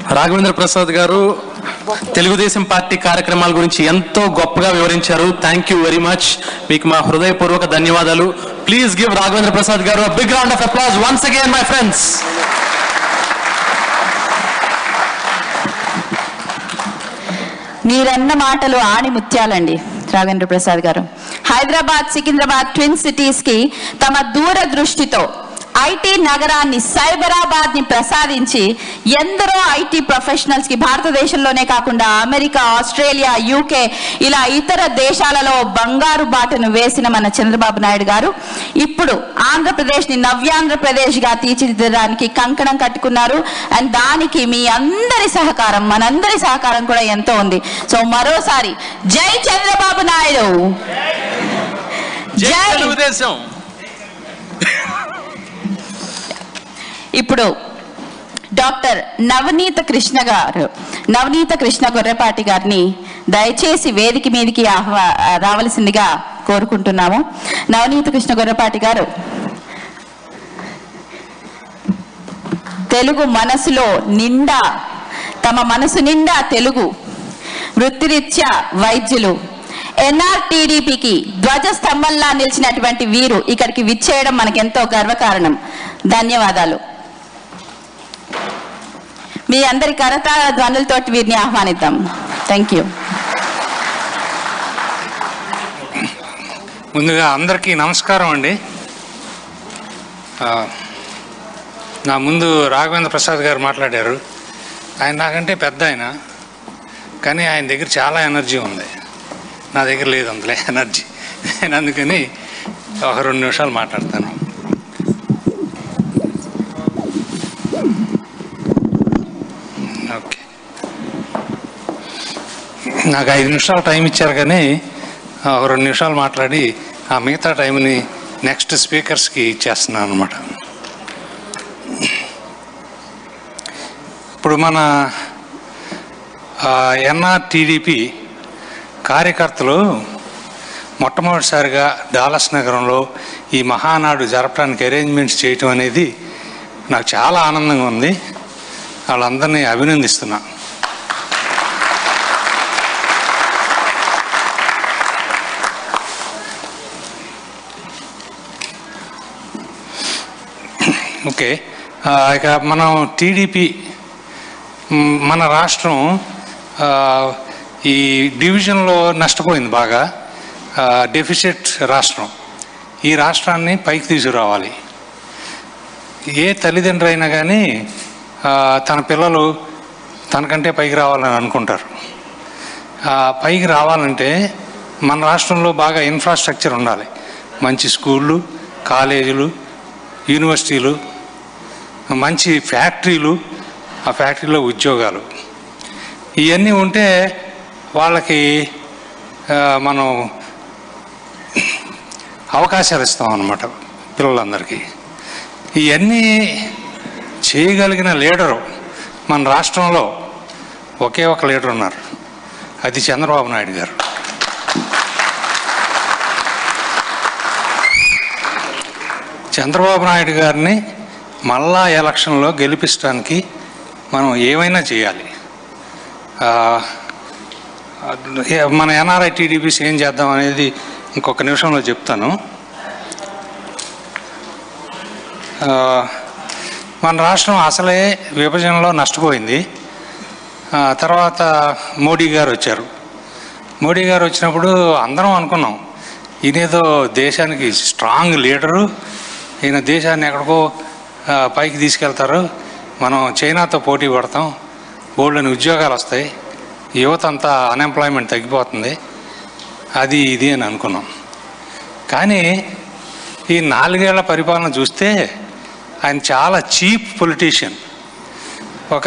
రాఘవేంద్ర ప్రసాద్ గారు తెలుగుదేశం పార్టీ కార్యక్రమాల గురించి ఎంతో గొప్పగా వివరించారు థ్యాంక్ యూ వెరీ మచ్ మీకు మా హృదయపూర్వక ధన్యవాదాలు please give Raghavendra Prasad garu big round of applause once again my friends మీరన్న మాటలు ఆణి ముత్యాలండి రాఘవేంద్ర ప్రసాద్ గారు హైదరాబాద్ సికింద్రాబాద్ ట్విన్ సిటీస్ కి తమ దూరదృష్టితో ఐటీ నగరాన్ని సైబరాబాద్ ని ప్రసాదించి ఎందరో ఐటీ ప్రొఫెషనల్స్ కి భారతదేశంలోనే కాకుండా అమెరికా ఆస్ట్రేలియా యూకే ఇలా ఇతర దేశాలలో బంగారు బాటను వేసిన మన చంద్రబాబు నాయుడు గారు ఇప్పుడు ఆంధ్రప్రదేశ్ ని నవ్యాంధ్రప్రదేశ్ గా తీర్చిదిద్దడానికి కంకణం కట్టుకున్నారు అండ్ దానికి మీ అందరి సహకారం మనందరి సహకారం కూడా ఎంతో ఉంది సో మరోసారి జై చంద్రబాబు నాయుడు జై జై తెలుగుదేశం ఇప్పుడు డాక్టర్ నవనీత కృష్ణ గారు నవనీత కృష్ణ గొర్రెపాటి గారిని దయచేసి వేదిక మీదకి ఆహ్వా రావలసిందిగా కోరుకుంటున్నాము నవనీత కృష్ణ గొర్రెపాటి గారు తెలుగు మనసులో నిండా తమ మనసు నిండా తెలుగు వృత్తిరీత్యా వైద్యులు ఎన్ఆర్టీడీపీకి ధ్వజ స్తంభంలా నిలిచినటువంటి వీరు ఇక్కడికి విచ్చేయడం మనకెంతో గర్వకారణం ధన్యవాదాలు మీ అందరి కరతాళ ధ్వనులతోటి వీరిని ఆహ్వానిద్దాం థ్యాంక్ యూ ముందుగా అందరికీ నమస్కారం అండి ఆ, నా ముందు రాఘవేంద్ర ప్రసాద్ గారు మాట్లాడారు ఆయన నాకంటే పెద్ద ఆయన కానీ ఆయన దగ్గర చాలా ఎనర్జీ ఉంది నా దగ్గర లేదు అందులో ఎనర్జీ నేను అందుకని ఒక రెండు నిమిషాలు మాట్లాడతాను ఓకే నాకు ఐదు నిమిషాలు టైం ఇచ్చారు కానీ ఆ, ఒక రెండు నిమిషాలు మాట్లాడి ఆ మిగతా టైంని నెక్స్ట్ స్పీకర్స్కి ఇచ్చేస్తున్నాను అనమాట ఇప్పుడు మన ఎన్ఆర్టీడీపీ కార్యకర్తలు మొట్టమొదటిసారిగా డాలస్ నగరంలో ఈ మహానాడు జరపడానికి అరేంజ్మెంట్స్ చేయటం అనేది నాకు చాలా ఆనందంగా ఉంది వాళ్ళందరినీ అభినందిస్తున్నా ఓకే ఆ, ఇక మనం టీడీపీ మ్, మన రాష్ట్రం ఆ, ఈ డివిజన్లో నష్టపోయింది బాగా ఆ, డెఫిసిట్ రాష్ట్రం ఈ రాష్ట్రాన్ని పైకి తీసుకురావాలి ఏ తల్లిదండ్రులు అయినా కానీ ఆ, తన పిల్లలు తనకంటే పైకి రావాలని అనుకుంటారు ఆ, పైకి రావాలంటే మన రాష్ట్రంలో బాగా ఇన్ఫ్రాస్ట్రక్చర్ ఉండాలి మంచి స్కూళ్ళు కాలేజీలు యూనివర్సిటీలు మంచి ఫ్యాక్టరీలు ఆ ఫ్యాక్టరీలో ఉద్యోగాలు ఇవన్నీ ఉంటే వాళ్ళకి ఆ, మనం అవకాశాలు ఇస్తాం అన్నమాట పిల్లలందరికీ ఇవన్నీ చేయగలిగిన లీడరు మన రాష్ట్రంలో ఒకే ఒక లీడర్ ఉన్నారు అది చంద్రబాబు నాయుడు గారు చంద్రబాబు నాయుడు గారిని మళ్ళా ఎలక్షన్లో గెలిపించడానికి మనం ఏమైనా చేయాలి ఆ, ఏ- మన ఎన్ఆర్ఐ టీడీపీస్ ఏం చేద్దాం అనేది ఇంకొక నిమిషంలో చెప్తాను ఆ, మన రాష్ట్రం అసలే విభజనలో నష్టపోయింది ఆ, తర్వాత మోడీ గారు వచ్చారు మోడీ గారు వచ్చినప్పుడు అందరం అనుకున్నాం ఈయనేదో దేశానికి స్ట్రాంగ్ లీడరు ఈయన దేశాన్ని ఎక్కడికో ఆ, పైకి తీసుకెళ్తారు మనం చైనాతో పోటీ పడతాం బోల్డని ఉద్యోగాలు వస్తాయి యువత అంతా అన్ఎంప్లాయ్మెంట్ తగ్గిపోతుంది అది ఇది అని అనుకున్నాం కానీ ఈ నాలుగేళ్ల పరిపాలన చూస్తే ఆయన చాలా చీప్ పొలిటీషియన్ ఒక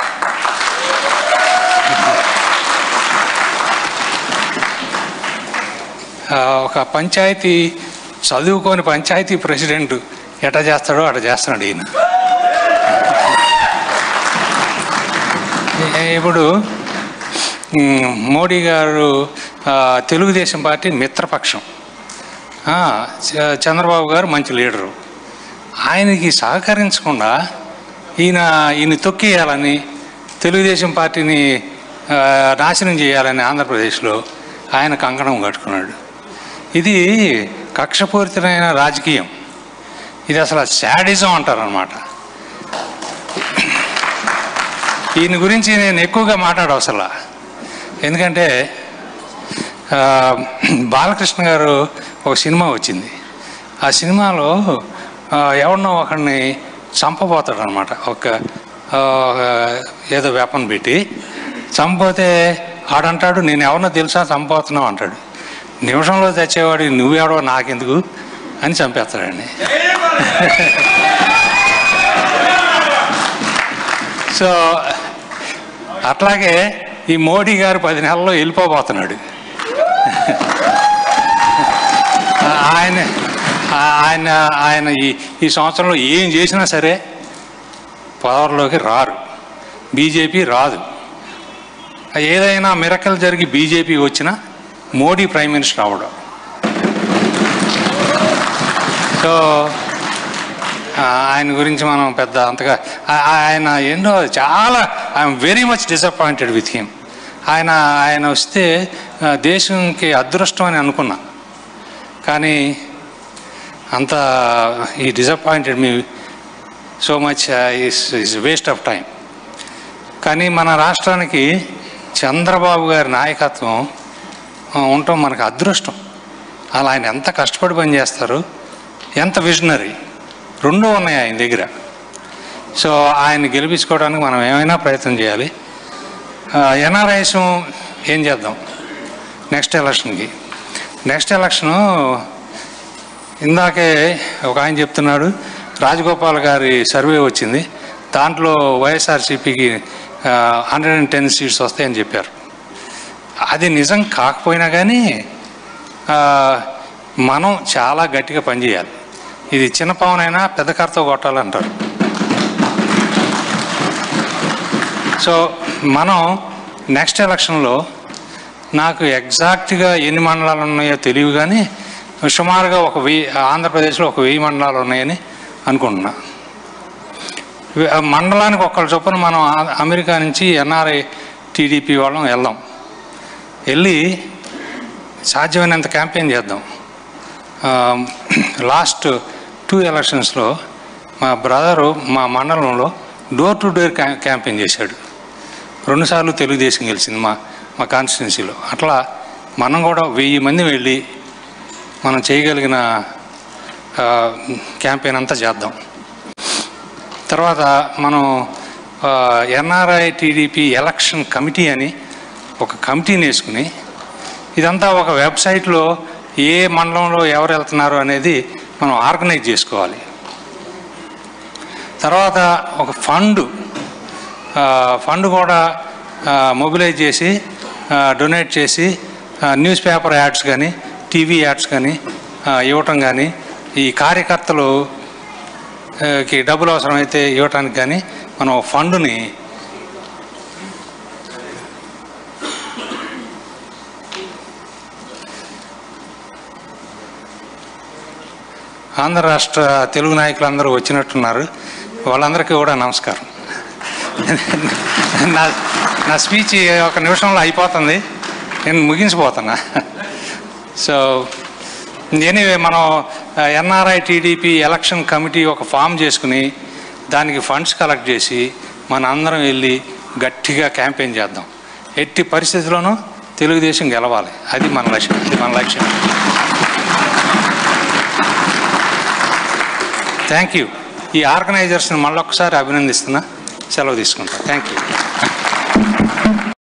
ఆ, ఒక పంచాయతీ చదువుకొని పంచాయతీ ప్రెసిడెంట్ ఎట చేస్తాడో అట చేస్తున్నాడు ఈయన ఏ- ఇప్పుడు మ్, మోడీ గారు ఆ, తెలుగుదేశం పార్టీ మిత్రపక్షం ఆ, చ- చంద్రబాబు గారు మంచి లీడరు ఆయనకి సహకరించకుండా ఈయన ఈయన తొక్కేయాలని తెలుగుదేశం పార్టీని ఆ, నాశనం చేయాలని ఆంధ్రప్రదేశ్లో ఆయన కంకణం కట్టుకున్నాడు ఇది కక్షపూరితమైన రాజకీయం ఇది అసలు శాడిజం అంటారు అనమాట ఈయన గురించి నేను ఎక్కువగా మాట్లాడవసలా ఎందుకంటే ఆ, బాలకృష్ణ గారు ఒక సినిమా వచ్చింది ఆ సినిమాలో ఆ, ఎవరినో ఒకరిని చంపబోతాడు అనమాట ఒక ఆ, ఏదో వెపన్ పెట్టి చంపపోతే ఆడంటాడు నేను ఎవరినో తెలుసా చంపబోతున్నావు అంటాడు నిమిషంలో తెచ్చేవాడు నువ్వెవడో నాకెందుకు అని చంపేస్తాడండి సో అట్లాగే ఈ మోడీ గారు పది నెలల్లో వెళ్ళిపోబోతున్నాడు ఆయన ఆయన ఆయన ఈ ఈ సంవత్సరంలో ఏం చేసినా సరే పవర్లోకి రారు బీజేపీ రాదు ఏదైనా మిరకల్ జరిగి బీజేపీ వచ్చినా మోడీ ప్రైమ్ మినిస్టర్ అవడం సో ఆ, ఆయన గురించి మనం పెద్ద అంతగా ఆ- ఆయన ఎన్నో చాలా I'm very much disappointed with him ఆయన ఆయన వస్తే ఆ, దేశంకి అదృష్టం అని అనుకున్నా కానీ అంత ఈ disappointed me so much is is waste of time కానీ మన రాష్ట్రానికి చంద్రబాబు గారి నాయకత్వం ఆ, ఉండటం మనకు అదృష్టం అలా ఆయన ఎంత కష్టపడి పనిచేస్తారు ఎంత విజనరీ రెండూ ఉన్నాయి ఆయన దగ్గర సో ఆయన గెలిపించుకోవడానికి మనం ఏమైనా ప్రయత్నం చేయాలి ఎన్ఆర్ఐస్ ఏం చేద్దాం నెక్స్ట్ ఎలక్షన్కి నెక్స్ట్ ఎలక్షను ఇందాకే ఒక ఆయన చెప్తున్నాడు రాజగోపాల్ గారి సర్వే వచ్చింది దాంట్లో వైఎస్ఆర్సీపీకి హండ్రెడ్ అండ్ టెన్ సీట్స్ వస్తాయని చెప్పారు అది నిజం కాకపోయినా కానీ ఆ, మనం చాలా గట్టిగా పనిచేయాలి ఇది చిన్న పవనైనా పెద్ద కర్రతో కొట్టాలంటారు సో మనం నెక్స్ట్ ఎలక్షన్లో నాకు ఎగ్జాక్ట్గా ఎన్ని మండలాలు ఉన్నాయో తెలియదు కానీ సుమారుగా ఒక వెయ్యి ఆంధ్రప్రదేశ్లో ఒక వెయ్యి మండలాలు ఉన్నాయని అనుకుంటున్నా వే- ఆ మండలానికి ఒక్కళ్ళ చొప్పున మనం ఆ- అమెరికా నుంచి ఎన్ఆర్ఐ టీడీపీ వాళ్ళం వెళ్దాం వెళ్ళి సాధ్యమైనంత క్యాంపెయిన్ చేద్దాం లాస్ట్ టూ ఎలక్షన్స్లో మా బ్రదరు మా మండలంలో డోర్ టు డోర్ క్యా క్యాంపెయిన్ చేశాడు రెండుసార్లు తెలుగుదేశం గెలిచింది మా మా కాన్స్టిట్యున్సీలో అట్లా మనం కూడా వెయ్యి మంది వెళ్ళి మనం చేయగలిగిన ఆ, క్యాంపెయిన్ అంతా చేద్దాం తర్వాత మనం ఎన్ఆర్ఐ టీడీపీ ఎలక్షన్ కమిటీ అని ఒక కమిటీని వేసుకుని ఇదంతా ఒక వెబ్సైట్లో ఏ మండలంలో ఎవరు వెళ్తున్నారు అనేది మనం ఆర్గనైజ్ చేసుకోవాలి తర్వాత ఒక ఫండ్ ఫండ్ కూడా మొబిలైజ్ చేసి డొనేట్ చేసి న్యూస్ పేపర్ యాడ్స్ కానీ టీవీ యాడ్స్ కానీ ఇవ్వటం కానీ ఈ కార్యకర్తలు ఆ, కి డబ్బులు అవసరమైతే ఇవ్వటానికి కానీ మనం ఒక ఫండ్ని ఆంధ్ర రాష్ట్ర తెలుగు నాయకులందరూ వచ్చినట్టున్నారు వాళ్ళందరికీ కూడా నమస్కారం నా నా స్పీచ్ ఒక నిమిషంలో అయిపోతుంది నేను ముగించిపోతున్నా సో ఎనీవే మనం ఎన్ఆర్ఐ టీడీపీ ఎలక్షన్ కమిటీ ఒక ఫామ్ చేసుకుని దానికి ఫండ్స్ కలెక్ట్ చేసి మన అందరం వెళ్ళి గట్టిగా క్యాంపెయిన్ చేద్దాం ఎట్టి పరిస్థితుల్లోనూ తెలుగుదేశం గెలవాలి అది మన లక్ష్యం అది మన లక్ష్యం థ్యాంక్ యూ ఈ ఆర్గనైజర్స్ని మళ్ళొకసారి అభినందిస్తున్నా సెలవు తీసుకుంటా థ్యాంక్ యూ